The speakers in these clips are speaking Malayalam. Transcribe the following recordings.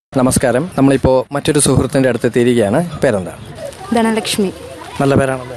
നമസ്കാരം നമ്മളിപ്പോൾ മറ്റൊരു സുഹൃത്തിൻ്റെ അടുത്ത് എത്തിയിരിക്കുകയാണ് പേരെന്താണ് ധനലക്ഷ്മി നല്ല പേരാണല്ലേ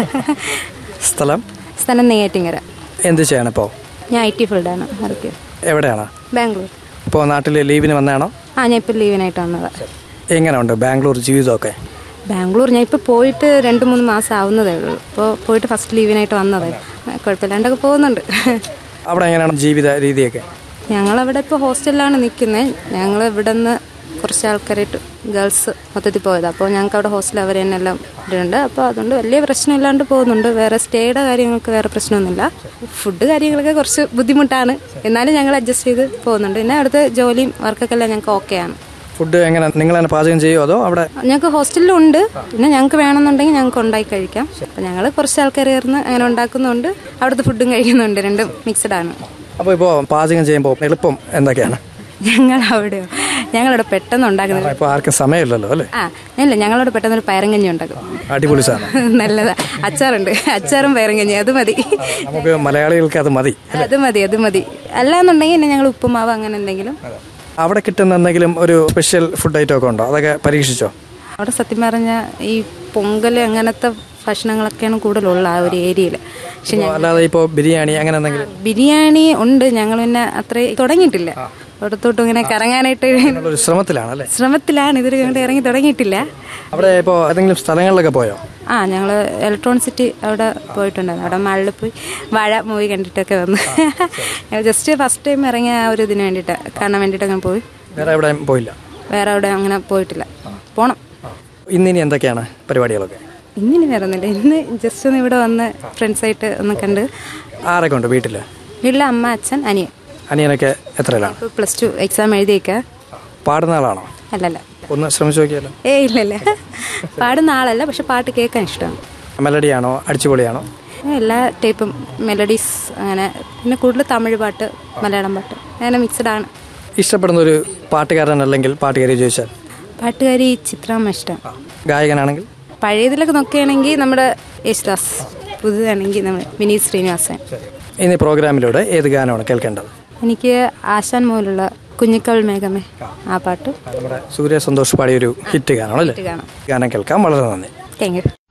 സ്ഥലം സ്ഥലം നെയ്യാറ്റിങ്കര എന്ത് ചെയ്യണം ഇപ്പോൾ ഞാൻ ഐ ടി ഫീൽഡാണ് വർക്ക് എവിടെയാണ് ബാംഗ്ലൂർ ഇപ്പോൾ നാട്ടിൽ ലീവിന് വന്നതാണോ ആ ഞാൻ ഇപ്പോൾ ലീവിനായിട്ട് വന്നത് എങ്ങനെയുണ്ട് ബാംഗ്ലൂർ ജീവിതമൊക്കെ ബാംഗ്ലൂർ ഞാൻ ഇപ്പോൾ പോയിട്ട് രണ്ട് മൂന്ന് മാസം ആവുന്നതേ ഉള്ളൂ ഇപ്പോൾ പോയിട്ട് ഫസ്റ്റ് ലീവിനായിട്ട് വന്നതേ കുഴപ്പമില്ലാണ്ടൊക്കെ പോകുന്നുണ്ട് അവിടെ എങ്ങനെയാണ് ജീവിത രീതിയൊക്കെ ഞങ്ങളവിടെ ഇപ്പോൾ ഹോസ്റ്റലിലാണ് നിൽക്കുന്നത് ഞങ്ങൾ ഇവിടെ നിന്ന് കുറച്ച് ആൾക്കാരായിട്ട് ഗേൾസ് മൊത്തത്തിൽ പോയത് അപ്പോൾ ഞങ്ങൾക്ക് അവിടെ ഹോസ്റ്റൽ അവർ തന്നെ എല്ലാം ഇടുന്നുണ്ട് അപ്പോൾ അതുകൊണ്ട് വലിയ പ്രശ്നമില്ലാണ്ട് പോകുന്നുണ്ട് വേറെ സ്റ്റേയുടെ കാര്യങ്ങൾക്ക് വേറെ പ്രശ്നമൊന്നുമില്ല ഫുഡ് കാര്യങ്ങളൊക്കെ കുറച്ച് ബുദ്ധിമുട്ടാണ് എന്നാലും ഞങ്ങൾ അഡ്ജസ്റ്റ് ചെയ്ത് പോകുന്നുണ്ട് പിന്നെ അവിടുത്തെ ജോലിയും വർക്കൊക്കെ എല്ലാം ഞങ്ങൾക്ക് ഓക്കെയാണ് ഫുഡ് എങ്ങനെ നിങ്ങൾ തന്നെ പാചകം ചെയ്യുമോ അതോ അവിടെ ഞങ്ങൾക്ക് ഹോസ്റ്റലിലുണ്ട് പിന്നെ ഞങ്ങൾക്ക് വേണമെന്നുണ്ടെങ്കിൽ ഞങ്ങൾക്ക് ഉണ്ടാക്കി കഴിക്കാം അപ്പോൾ ഞങ്ങൾ കുറച്ച് ആൾക്കാർ ചേർന്ന് അങ്ങനെ ഉണ്ടാക്കുന്നുണ്ട് അവിടുത്തെ ഫുഡും കഴിക്കുന്നുണ്ട് രണ്ടും മിക്സഡ് ആണ് അപ്പോൾ ഇപ്പോൾ പാചകം ചെയ്യുമ്പോൾ എളുപ്പം എന്തൊക്കെയാണ് ഞങ്ങൾ അവിടെയോ ഞങ്ങളവിടെ പെട്ടെന്ന് ഉണ്ടാക്കുന്നത് ഇപ്പോൾ ആർക്കും സമയമില്ലല്ലോ അല്ലേ ആ ഇല്ല ഞങ്ങളോട് പെട്ടെന്ന് ഒരു പയറങ്കഞ്ഞി ഉണ്ടാക്കും അടിപൊളി സാധനം നല്ലതാ അച്ചാറുണ്ട് അച്ചാറും പയറങ്കഞ്ഞി അത് മതി നമുക്ക് മലയാളികൾക്ക് അത് മതി അത് മതി അത് മതി അല്ലാന്നുണ്ടെങ്കിൽ പിന്നെ ഞങ്ങൾ ഉപ്പുമാവ് അങ്ങനെ എന്തെങ്കിലും അവിടെ കിട്ടുന്ന എന്തെങ്കിലും ഒരു സ്പെഷ്യൽ ഫുഡ് ഐറ്റം ഒക്കെ ഉണ്ടോ അതൊക്കെ പരീക്ഷിച്ചോ അവിടെ സത്യം പറഞ്ഞ ഈ പൊങ്കൽ അങ്ങനത്തെ ഭക്ഷണങ്ങളൊക്കെയാണ് കൂടുതലുള്ള ആ ഒരു ഏരിയയിൽ പക്ഷെ ഞങ്ങൾ അല്ലാതെ ഇപ്പോൾ ബിരിയാണി അങ്ങനെ എന്തെങ്കിലും ബിരിയാണി ഉണ്ട് ഞങ്ങൾ പിന്നെ അത്ര തുടങ്ങിയിട്ടില്ല അവിടത്തോട്ടും ഇങ്ങനെ കറങ്ങാനായിട്ട് ഒരു ശ്രമത്തിലാണ് അല്ലേ ശ്രമത്തിലാണ് ഇതൊരു ഇങ്ങോട്ട് ഇറങ്ങി തുടങ്ങിയിട്ടില്ല അവിടെ ഇപ്പോൾ ഏതെങ്കിലും സ്ഥലങ്ങളിലൊക്കെ പോയോ ആ ഞങ്ങൾ ഇലക്ട്രോണിസിറ്റി അവിടെ പോയിട്ടുണ്ടായിരുന്നു അവിടെ മഴയിൽ പോയി വാഴ മൂവി കണ്ടിട്ടൊക്കെ വന്നു ഞങ്ങൾ ജസ്റ്റ് ഫസ്റ്റ് ടൈം ഇറങ്ങിയ ആ ഒരു ഇതിന് വേണ്ടിയിട്ട് കാണാൻ വേണ്ടിയിട്ട് അങ്ങനെ പോയി വേറെ എവിടെയും പോയില്ല വേറെ അവിടെ അങ്ങനെ പോയിട്ടില്ല പോണം ഇന്നിനി എന്തൊക്കെയാണ് പരിപാടികളൊക്കെ ഇന്നിനി വേറെ ഒന്നുമില്ല ഇന്ന് ജസ്റ്റ് ഒന്ന് ഇവിടെ വന്ന് ഫ്രണ്ട്സായിട്ട് ഒന്ന് കണ്ട് ആരൊക്കെ ഉണ്ട് വീട്ടിൽ വീട്ടിലെ അമ്മ അച്ഛൻ അനിയൻ അനിയനൊക്കെ എത്രയിലാണ് ഇപ്പോൾ പ്ലസ് ടു എക്സാം എഴുതിയേക്ക പാടുന്ന ആളാണോ അല്ലല്ല ഒന്ന് ശ്രമിച്ചു നോക്കിയാലോ ഏ ഇല്ലല്ല പാടുന്ന ആളല്ല പക്ഷെ പാട്ട് കേൾക്കാൻ ഇഷ്ടമാണ് മെലഡിയാണോ അടിച്ചുപൊളിയാണോ എല്ലാ ടൈപ്പും മെലഡീസ് അങ്ങനെ പിന്നെ കൂടുതൽ തമിഴ് പാട്ട് മലയാളം പാട്ട് അങ്ങനെ മിക്സഡ് ആണ് ഇഷ്ടപ്പെടുന്ന ഒരു പാട്ടുകാരൻ അല്ലെങ്കിൽ പാട്ടുകാരി ചോദിച്ചാൽ പാട്ടുകാരി ചിത്രാമ്മ ഇഷ്ടം ഗായകനാണെങ്കിൽ പഴയതിലൊക്കെ നോക്കുകയാണെങ്കിൽ നമ്മുടെ യേശുദാസ് പുതുതാണെങ്കിൽ നമ്മൾ വിനീത് ശ്രീനിവാസൻ ഇനി പ്രോഗ്രാമിലൂടെ ഏത് ഗാനമാണ് കേൾക്കേണ്ടത് എനിക്ക് ആശാൻ മൂലുള്ള കുഞ്ഞിക്കവൾ മേഘമേ ആ പാട്ട് നമ്മുടെ സൂര്യ സന്തോഷ് പാടിയൊരു ഹിറ്റ് ഗാനമാണ് അല്ലേ കാണാം ഗാനം കേൾക്കാം വളരെ നന്ദി താങ്ക് യു